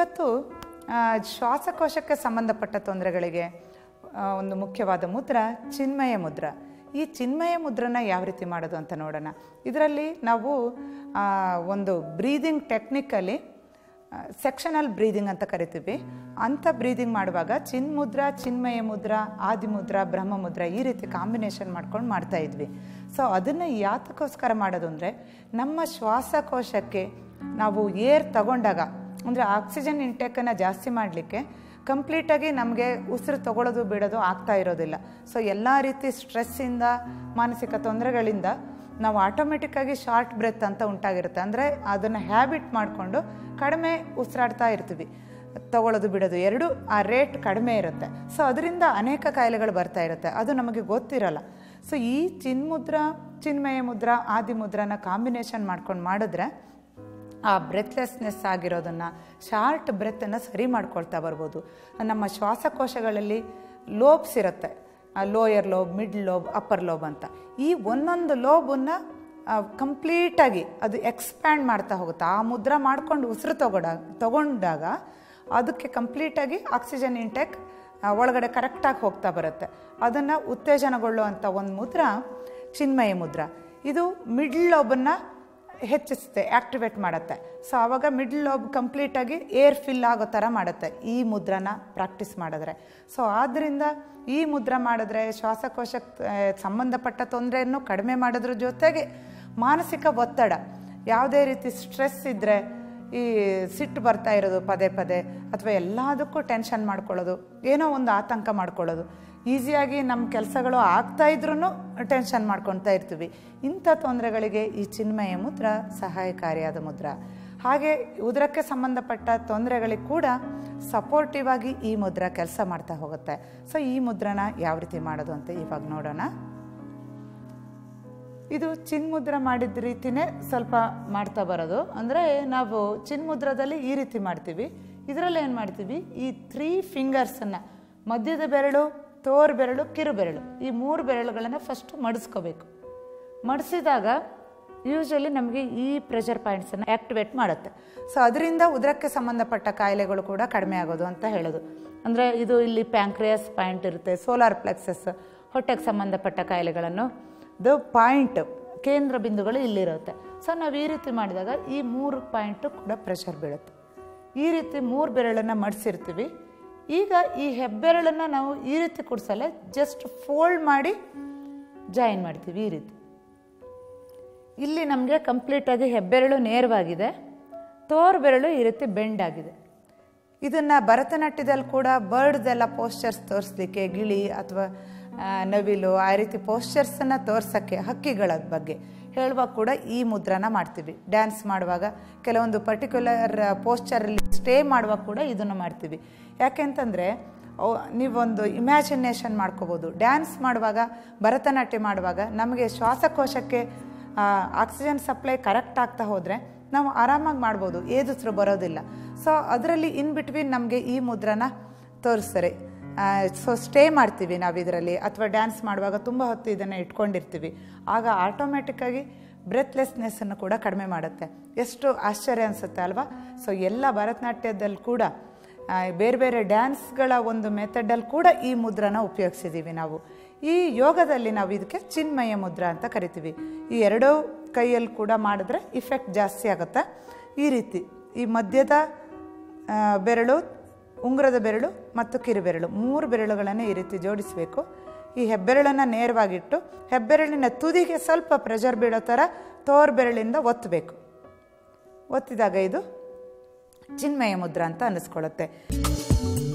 ಇವತ್ತು ಆ, ಶ್ವಾಸಕೋಶಕ್ಕೆ ಸಂಬಂಧಪಟ್ಟ ತೊಂದರೆಗಳಿಗೆ ಆ, ಒಂದು ಮುಖ್ಯವಾದ ಮುದ್ರ ಚಿನ್ಮಯ ಮುದ್ರ ಈ ಚಿನ್ಮಯ ಮುದ್ರನ ಯಾವ ರೀತಿ ಮಾಡೋದು ಅಂತ ನೋಡೋಣ ಇದರಲ್ಲಿ ನಾವು ಆ, ಒಂದು ಬ್ರೀದಿಂಗ್ ಟೆಕ್ನಿಕಲ್ಲಿ ಸೆಕ್ಷನಲ್ ಬ್ರೀದಿಂಗ್ ಅಂತ ಕರಿತೀವಿ ಅಂಥ ಬ್ರೀದಿಂಗ್ ಮಾಡುವಾಗ ಚಿನ್ಮುದ್ರ ಚಿನ್ಮಯ ಮುದ್ರ ಆದಿಮುದ್ರ ಬ್ರಹ್ಮಮುದ್ರ ಈ ರೀತಿ ಕಾಂಬಿನೇಷನ್ ಮಾಡ್ಕೊಂಡು ಮಾಡ್ತಾ ಇದ್ವಿ ಸೊ ಅದನ್ನು ಯಾತಕ್ಕೋಸ್ಕರ ಮಾಡೋದು ಅಂದರೆ ನಮ್ಮ ಶ್ವಾಸಕೋಶಕ್ಕೆ ನಾವು ಏರ್ ತಗೊಂಡಾಗ ಅಂದರೆ ಆಕ್ಸಿಜನ್ ಇಂಟೇಕನ್ನು ಜಾಸ್ತಿ ಮಾಡಲಿಕ್ಕೆ ಕಂಪ್ಲೀಟಾಗಿ ನಮಗೆ ಉಸಿರು ತಗೊಳ್ಳೋದು ಬಿಡೋದು ಆಗ್ತಾ ಇರೋದಿಲ್ಲ ಸೊ ಎಲ್ಲ ರೀತಿ ಸ್ಟ್ರೆಸ್ಸಿಂದ ಮಾನಸಿಕ ತೊಂದರೆಗಳಿಂದ ನಾವು ಆಟೋಮೆಟಿಕ್ಕಾಗಿ ಶಾರ್ಟ್ ಬ್ರೆತ್ ಅಂತ ಉಂಟಾಗಿರುತ್ತೆ ಅಂದರೆ ಅದನ್ನು ಹ್ಯಾಬಿಟ್ ಮಾಡಿಕೊಂಡು ಕಡಿಮೆ ಉಸಿರಾಡ್ತಾ ಇರ್ತೀವಿ ತಗೊಳ್ಳೋದು ಬಿಡೋದು ಎರಡು ಆ ರೇಟ್ ಕಡಿಮೆ ಇರುತ್ತೆ ಸೊ ಅದರಿಂದ ಅನೇಕ ಕಾಯಿಲೆಗಳು ಬರ್ತಾ ಇರುತ್ತೆ ಅದು ನಮಗೆ ಗೊತ್ತಿರಲ್ಲ ಸೊ ಈ ಚಿನ್ಮುದ್ರ ಚಿನ್ಮಯ ಮುದ್ರ ಆದಿ ಮುದ್ರನ ಕಾಂಬಿನೇಷನ್ ಮಾಡ್ಕೊಂಡು ಮಾಡಿದ್ರೆ ಆ ಬ್ರೆತ್ಲೆಸ್ನೆಸ್ ಆಗಿರೋದನ್ನು ಶಾರ್ಟ್ ಬ್ರೆತ್ತನ್ನು ಸರಿ ಮಾಡ್ಕೊಳ್ತಾ ಬರ್ಬೋದು ನಮ್ಮ ಶ್ವಾಸಕೋಶಗಳಲ್ಲಿ ಲೋಬ್ಸ್ ಇರುತ್ತೆ lower lobe mid lobe upper lobe ಅಂತ ಈ ಒಂದೊಂದು ಲೋಬನ್ನು ಕಂಪ್ಲೀಟಾಗಿ ಅದು ಎಕ್ಸ್ಪ್ಯಾಂಡ್ ಮಾಡ್ತಾ ಹೋಗುತ್ತೆ ಆ ಮುದ್ರ ಮಾಡ್ಕೊಂಡು ಉಸಿರು ತಗೊಡ ತಗೊಂಡಾಗ ಅದಕ್ಕೆ ಕಂಪ್ಲೀಟಾಗಿ ಆಕ್ಸಿಜನ್ ಇಂಟೆಕ್ ಒಳಗಡೆ ಕರೆಕ್ಟಾಗಿ ಹೋಗ್ತಾ ಬರುತ್ತೆ ಅದನ್ನು ಉತ್ತೇಜನಗೊಳ್ಳುವಂಥ ಒಂದು ಮುದ್ರ ಚಿನ್ಮಯ ಮುದ್ರ ಇದು ಮಿಡ್ಲ್ ಲೋಬನ್ನು ಹೆಚ್ಚಿಸುತ್ತೆ ಆ್ಯಕ್ಟಿವೇಟ್ ಮಾಡುತ್ತೆ ಸೊ ಆವಾಗ ಮಿಡ್ಲ್ ಲೋಬ್ ಕಂಪ್ಲೀಟಾಗಿ ಏರ್ ಫಿಲ್ ಆಗೋ ಥರ ಮಾಡುತ್ತೆ ಈ ಮುದ್ರನ ಪ್ರಾಕ್ಟೀಸ್ ಮಾಡಿದ್ರೆ ಸೊ ಆದ್ದರಿಂದ ಈ ಮುದ್ರ ಮಾಡಿದ್ರೆ ಶ್ವಾಸಕೋಶಕ್ಕೆ ಆ, ಸಂಬಂಧಪಟ್ಟ ತೊಂದರೆಯನ್ನು ಕಡಿಮೆ ಮಾಡೋದ್ರ ಜೊತೆಗೆ ಮಾನಸಿಕ ಒತ್ತಡ ಯಾವುದೇ ರೀತಿ ಸ್ಟ್ರೆಸ್ ಇದ್ದರೆ ಈ ಸಿಟ್ಟು ಬರ್ತಾ ಇರೋದು ಪದೇ ಪದೇ ಅಥವಾ ಎಲ್ಲದಕ್ಕೂ ಟೆನ್ಷನ್ ಮಾಡ್ಕೊಳ್ಳೋದು ಏನೋ ಒಂದು ಆತಂಕ ಮಾಡ್ಕೊಳ್ಳೋದು ಈಸಿಯಾಗಿ ನಮ್ಮ ಕೆಲಸಗಳು ಆಗ್ತಾ ಇದ್ರೂ ಟೆನ್ಷನ್ ಮಾಡ್ಕೊಳ್ತಾ ಇರ್ತೀವಿ ಇಂಥ ತೊಂದರೆಗಳಿಗೆ ಈ ಚಿನ್ಮಯ ಮುದ್ರ ಸಹಾಯಕಾರಿಯಾದ ಮುದ್ರ ಹಾಗೆ ಉದರಕ್ಕೆ ಸಂಬಂಧಪಟ್ಟ ತೊಂದರೆಗಳಿಗೆ ಕೂಡ ಸಪೋರ್ಟಿವ್ ಆಗಿ ಈ ಮುದ್ರ ಕೆಲಸ ಮಾಡ್ತಾ ಹೋಗುತ್ತೆ ಸೊ ಈ ಮುದ್ರನ ಯಾವ ರೀತಿ ಮಾಡೋದು ಅಂತ ಇವಾಗ ನೋಡೋಣ ಇದು ಚಿನ್ಮುದ್ರ ಮಾಡಿದ ರೀತಿನೇ ಸ್ವಲ್ಪ ಮಾಡ್ತಾ ಬರೋದು ಅಂದರೆ ನಾವು ಚಿನ್ಮುದ್ರದಲ್ಲಿ ಈ ರೀತಿ ಮಾಡ್ತೀವಿ ಇದರಲ್ಲಿ ಏನು ಮಾಡ್ತೀವಿ ಈ ತ್ರೀ ಫಿಂಗರ್ಸನ್ನು ಮಧ್ಯದ ಬೆರಳು ತೋರ್ ಬೆರಳು ಕಿರು ಬೆರಳು ಈ ಮೂರು ಬೆರಳುಗಳನ್ನು ಫಸ್ಟು ಮಡಿಸ್ಕೋಬೇಕು ಮಡಿಸಿದಾಗ ಯೂಶಲಿ ನಮಗೆ ಈ ಪ್ರೆಷರ್ ಪಾಯಿಂಟ್ಸನ್ನು ಆ್ಯಕ್ಟಿವೇಟ್ ಮಾಡುತ್ತೆ ಸೊ ಅದರಿಂದ ಉದರಕ್ಕೆ ಸಂಬಂಧಪಟ್ಟ ಕಾಯಿಲೆಗಳು ಕೂಡ ಕಡಿಮೆ ಆಗೋದು ಅಂತ ಹೇಳೋದು ಅಂದರೆ ಇದು ಇಲ್ಲಿ ಪ್ಯಾಂಕ್ರಿಯಾಸ್ ಪಾಯಿಂಟ್ ಇರುತ್ತೆ ಸೋಲಾರ್ ಪ್ಲೆಕ್ಸಸ್ ಹೊಟ್ಟೆಗೆ ಸಂಬಂಧಪಟ್ಟ ಕಾಯಿಲೆಗಳನ್ನು ದ ಪಾಯಿಂಟ್ ಕೇಂದ್ರ ಬಿಂದುಗಳು ಇಲ್ಲಿರುತ್ತೆ ಸೊ ನಾವು ಈ ರೀತಿ ಮಾಡಿದಾಗ ಈ ಮೂರು ಪಾಯಿಂಟು ಕೂಡ ಪ್ರೆಷರ್ ಬೀಳುತ್ತೆ ಈ ರೀತಿ ಮೂರು ಬೆರಳನ್ನು ಮಡಿಸಿರ್ತೀವಿ ಈಗ ಈ ಹೆಬ್ಬೆರಳನ್ನು ನಾವು ಈ ರೀತಿ ಕುಡ್ಸಲ್ಲ ಜಸ್ಟ್ ಫೋಲ್ಡ್ ಮಾಡಿ ಜಾಯಿನ್ ಮಾಡ್ತೀವಿ ಈ ರೀತಿ ಇಲ್ಲಿ ನಮಗೆ ಕಂಪ್ಲೀಟಾಗಿ ಹೆಬ್ಬೆರಳು ನೇರವಾಗಿದೆ ತೋರು ಬೆರಳು ಈ ರೀತಿ ಬೆಂಡ್ ಆಗಿದೆ ಇದನ್ನು ಭರತನಾಟ್ಯದಲ್ಲಿ ಕೂಡ ಬರ್ಡ್ದೆಲ್ಲ ಪೋಸ್ಚರ್ಸ್ ತೋರಿಸ್ಲಿಕ್ಕೆ ಗಿಳಿ ಅಥವಾ ಆ, ನವಿಲು ಆ ರೀತಿ ಪೋಸ್ಚರ್ಸನ್ನು ತೋರ್ಸೋಕ್ಕೆ ಹಕ್ಕಿಗಳ ಬಗ್ಗೆ ಹೇಳುವಾಗ ಕೂಡ ಈ ಮುದ್ರನ ಮಾಡ್ತೀವಿ ಡ್ಯಾನ್ಸ್ ಮಾಡುವಾಗ ಕೆಲವೊಂದು ಪರ್ಟಿಕ್ಯುಲರ್ ಪೋಸ್ಚರಲ್ಲಿ ಸ್ಟೇ ಮಾಡುವಾಗ ಕೂಡ ಇದನ್ನು ಮಾಡ್ತೀವಿ ಯಾಕೆಂತಂದರೆ ನೀವೊಂದು ಇಮ್ಯಾಜಿನೇಷನ್ ಮಾಡ್ಕೋಬೋದು ಡ್ಯಾನ್ಸ್ ಮಾಡುವಾಗ ಭರತನಾಟ್ಯ ಮಾಡುವಾಗ ನಮಗೆ ಶ್ವಾಸಕೋಶಕ್ಕೆ ಆಕ್ಸಿಜನ್ ಸಪ್ಲೈ ಕರೆಕ್ಟ್ ಆಗ್ತಾ ಹೋದರೆ ನಾವು ಆರಾಮಾಗಿ ಮಾಡ್ಬೋದು ಏದುಸಿರು ಬರೋದಿಲ್ಲ ಸೊ ಅದರಲ್ಲಿ ಇನ್ ಬಿಟ್ವೀನ್ ನಮಗೆ ಈ ಮುದ್ರನ ತೋರಿಸ್ತಾರೆ ಸೊ ಸ್ಟೇ ಮಾಡ್ತೀವಿ ನಾವು ಇದರಲ್ಲಿ ಅಥವಾ ಡ್ಯಾನ್ಸ್ ಮಾಡುವಾಗ ತುಂಬ ಹೊತ್ತು ಇದನ್ನು ಇಟ್ಕೊಂಡಿರ್ತೀವಿ ಆಗ ಆಟೋಮೆಟಿಕ್ಕಾಗಿ ಬ್ರೆತ್ಲೆಸ್ನೆಸ್ಸನ್ನು ಕೂಡ ಕಡಿಮೆ ಮಾಡುತ್ತೆ ಎಷ್ಟು ಆಶ್ಚರ್ಯ ಅನಿಸುತ್ತೆ ಅಲ್ವಾ ಸೊ ಎಲ್ಲ ಭರತನಾಟ್ಯದಲ್ಲಿ ಕೂಡ ಆ, ಬೇರೆ ಬೇರೆ ಡ್ಯಾನ್ಸ್ಗಳ ಒಂದು ಮೆಥಡಲ್ಲಿ ಕೂಡ ಈ ಮುದ್ರನ ಉಪಯೋಗಿಸಿದ್ದೀವಿ ನಾವು ಈ ಯೋಗದಲ್ಲಿ ನಾವು ಇದಕ್ಕೆ ಚಿನ್ಮಯ ಮುದ್ರ ಅಂತ ಕರಿತೀವಿ ಈ ಎರಡೂ ಕೈಯಲ್ಲಿ ಕೂಡ ಮಾಡಿದ್ರೆ ಇಫೆಕ್ಟ್ ಜಾಸ್ತಿ ಆಗುತ್ತೆ ಈ ರೀತಿ ಈ ಮಧ್ಯದ ಆ, ಬೆರಳು ಉಂಗುರದ ಬೆರಳು ಮತ್ತು ಕಿರುಬೆರಳು ಮೂರು ಬೆರಳುಗಳನ್ನು ಈ ರೀತಿ ಜೋಡಿಸಬೇಕು ಈ ಹೆಬ್ಬೆರಳನ್ನು ನೇರವಾಗಿಟ್ಟು ಹೆಬ್ಬೆರಳಿನ ತುದಿಗೆ ಸ್ವಲ್ಪ ಪ್ರೆಷರ್ ಬೀಳೋ ಥರ ತೋರ್ ಬೆರಳಿಂದ ಒತ್ತಬೇಕು ಒತ್ತಿದಾಗ ಇದು ಚಿನ್ಮಯ ಮುದ್ರ ಅಂತ ಅನ್ನಿಸ್ಕೊಳ್ಳುತ್ತೆ